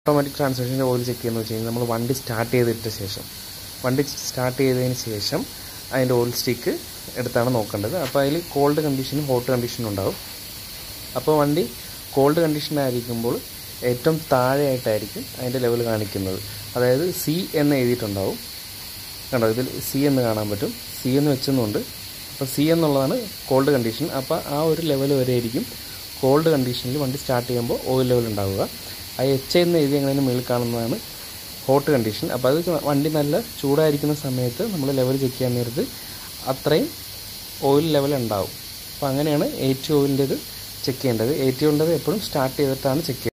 automatic ട്രാൻസ്മിഷൻ്റെ oil check ചെയ്യുന്നത് വെച്ച് കഴിഞ്ഞാൽ നമ്മൾ വണ്ടി സ്റ്റാർട്ട് ചെയ്തിട്ട ശേഷം വണ്ടി സ്റ്റാർട്ട് ചെയ്തതിന് ശേഷം അതിൻ്റെ ഓയിൽ സ്റ്റിക്ക് എടുത്താണ് നോക്കേണ്ടത് അപ്പോൾ അതിൽ കോൾഡ് കണ്ടീഷനും ഹോട്ട് കണ്ടീഷനും ഉണ്ടാവും അപ്പോൾ വണ്ടി കോൾഡ് കണ്ടീഷനായിരിക്കുമ്പോൾ ഏറ്റവും താഴെയായിട്ടായിരിക്കും അതിൻ്റെ ലെവൽ കാണിക്കുന്നത് അതായത് സി എന്ന് എഴുതിയിട്ടുണ്ടാവും കണ്ടോ ഇതിൽ സി എന്ന് കാണാൻ പറ്റും സി എന്ന് വെച്ചെന്നുണ്ട് അപ്പോൾ സി എന്നുള്ളതാണ് കോൾഡ് കണ്ടീഷൻ അപ്പോൾ ആ ഒരു ലെവൽ വരെ ആയിരിക്കും കോൾഡ് കണ്ടീഷനിൽ വണ്ടി സ്റ്റാർട്ട് ചെയ്യുമ്പോൾ ഓയിൽ ലെവൽ ഉണ്ടാവുക ആ എച്ച് എന്ന് എഴുതി അങ്ങനെ മേളിൽ കാണുന്നതാണ് ഹോട്ട് കണ്ടീഷൻ അപ്പോൾ അത് വണ്ടി നല്ല ചൂടായിരിക്കുന്ന സമയത്ത് നമ്മൾ ലെവൽ ചെക്ക് ചെയ്യാൻ നേരത്ത് അത്രയും ഓയിൽ ലെവൽ ഉണ്ടാവും അപ്പോൾ അങ്ങനെയാണ് എ ടി ഓയിലിൻ്റെത് ചെക്ക് ചെയ്യേണ്ടത് എ ടി ഓയിലിൻ്റെത് എപ്പോഴും സ്റ്റാർട്ട് ചെയ്തിട്ടാണ് ചെക്ക് ചെയ്യുന്നത്